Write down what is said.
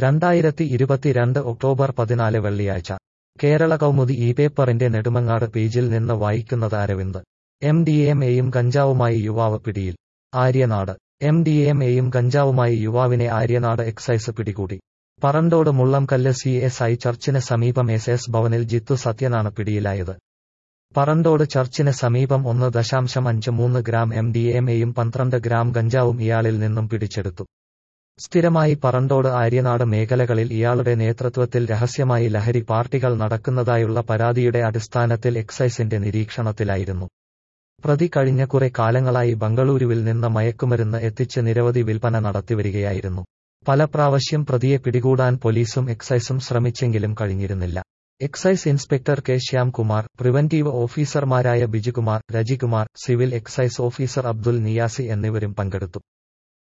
രണ്ടായിരത്തി ഇരുപത്തിരണ്ട് ഒക്ടോബർ പതിനാല് വെള്ളിയാഴ്ച കേരള കൗമുദി ഈ പേപ്പറിന്റെ നെടുമങ്ങാട് പേജിൽ നിന്ന് വായിക്കുന്നത് അരവിന്ദ് എം ഡി എം എയും കഞ്ചാവുമായി യുവാവ് പിടിയിൽ ആര്യനാട് എം ഡി എം എയും കഞ്ചാവുമായി യുവാവിനെ ആര്യനാട് എക്സൈസ് പിടികൂടി Parandode Mullamkallu C S I ചർച്ചിന് സമീപം എസ് എസ് ഭവനിൽ ജിത്തു സത്യനാണ് പിടിയിലായത് പറണ്ടോട് ചർച്ചിന് സമീപം ഒന്ന് ദശാംശം അഞ്ച് മൂന്ന് ഗ്രാം എം ഡി എം എയും പന്ത്രണ്ട് ഗ്രാം ഗഞ്ചാവും ഇയാളിൽ നിന്നും പിടിച്ചെടുത്തു സ്ഥിരമായി പറണ്ടോട് ആര്യനാട് മേഖലകളിൽ ഇയാളുടെ നേതൃത്വത്തിൽ രഹസ്യമായി ലഹരി പാർട്ടികൾ നടക്കുന്നതായുള്ള പരാതിയുടെ അടിസ്ഥാനത്തിൽ എക്സൈസിന്റെ നിരീക്ഷണത്തിലായിരുന്നു പ്രതി കഴിഞ്ഞ കുറെ കാലങ്ങളായി ബംഗളൂരുവിൽ നിന്ന് മയക്കുമരുന്ന് എത്തിച്ച് നിരവധി വിൽപ്പന നടത്തിവരികയായിരുന്നു പല പ്രാവശ്യം പ്രതിയെ പിടികൂടാൻ പോലീസും എക്സൈസും ശ്രമിച്ചെങ്കിലും കഴിഞ്ഞിരുന്നില്ല excise inspector K Shyamkumar preventive ഓഫീസർമാരായ Bijukumar Rajikumar civil excise officer Abdul Niyasi എന്നിവരും പങ്കെടുത്തു